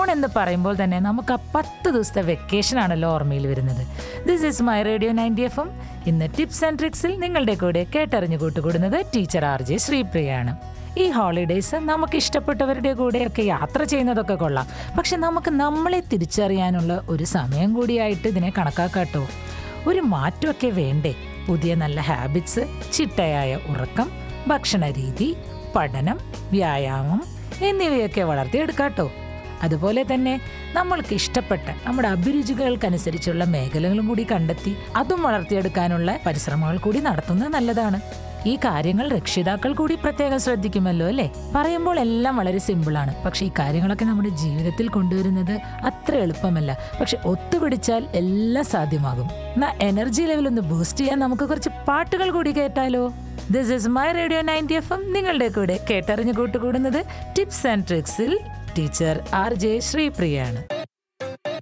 എന്ന് പറയുമ്പോൾ തന്നെ നമുക്ക് ആ പത്ത് ദിവസത്തെ വെക്കേഷൻ ആണല്ലോ ഓർമ്മയിൽ വരുന്നത് this is my radio ninety F M ഇന്ന് ടിപ്സ് ആൻഡ് ട്രിക്സിൽ നിങ്ങളുടെ കൂടെ കേട്ടറിഞ്ഞു കൂട്ടുകൂടുന്നത് ടീച്ചർ ആർ ജെ ശ്രീപ്രിയയാണ് ഈ ഹോളിഡേയ്സ് നമുക്ക് ഇഷ്ടപ്പെട്ടവരുടെ കൂടെയൊക്കെ യാത്ര ചെയ്യുന്നതൊക്കെ കൊള്ളാം പക്ഷെ നമുക്ക് നമ്മളെ തിരിച്ചറിയാനുള്ള ഒരു സമയം കൂടിയായിട്ട് ഇതിനെ കണക്കാക്കാട്ടോ ഒരു മാറ്റമൊക്കെ വേണ്ടേ പുതിയ നല്ല ഹാബിറ്റ്സ് ചിട്ടയായ ഉറക്കം ഭക്ഷണ രീതി പഠനം വ്യായാമം എന്നിവയൊക്കെ വളർത്തിയെടുക്കാട്ടോ അതുപോലെ തന്നെ നമ്മൾക്ക് ഇഷ്ടപ്പെട്ട നമ്മുടെ അഭിരുചികൾക്കനുസരിച്ചുള്ള മേഖലകളും കൂടി കണ്ടെത്തി അതും വളർത്തിയെടുക്കാനുള്ള പരിശ്രമങ്ങൾ കൂടി നടത്തുന്നത് നല്ലതാണ് ഈ കാര്യങ്ങൾ രക്ഷിതാക്കൾ കൂടി പ്രത്യേകം ശ്രദ്ധിക്കുമല്ലോ അല്ലേ പറയുമ്പോൾ എല്ലാം വളരെ സിമ്പിളാണ് പക്ഷെ ഈ കാര്യങ്ങളൊക്കെ നമ്മുടെ ജീവിതത്തിൽ കൊണ്ടുവരുന്നത് അത്ര എളുപ്പമല്ല പക്ഷെ ഒത്തുപിടിച്ചാൽ എല്ലാം സാധ്യമാകും എന്നാ എനർജി ലെവൽ ഒന്ന് ബൂസ്റ്റ് ചെയ്യാൻ നമുക്ക് കുറച്ച് പാട്ടുകൾ കൂടി കേട്ടാലോ this is my radio ninety F M നിങ്ങളുടെ കൂടെ കേട്ടറിഞ്ഞു കൂട്ടുകൂടുന്നത് ടിപ്സ് ആൻഡ് ട്രിക്സിൽ ടീച്ചർ ആർ ജെ ശ്രീപ്രിയാണ്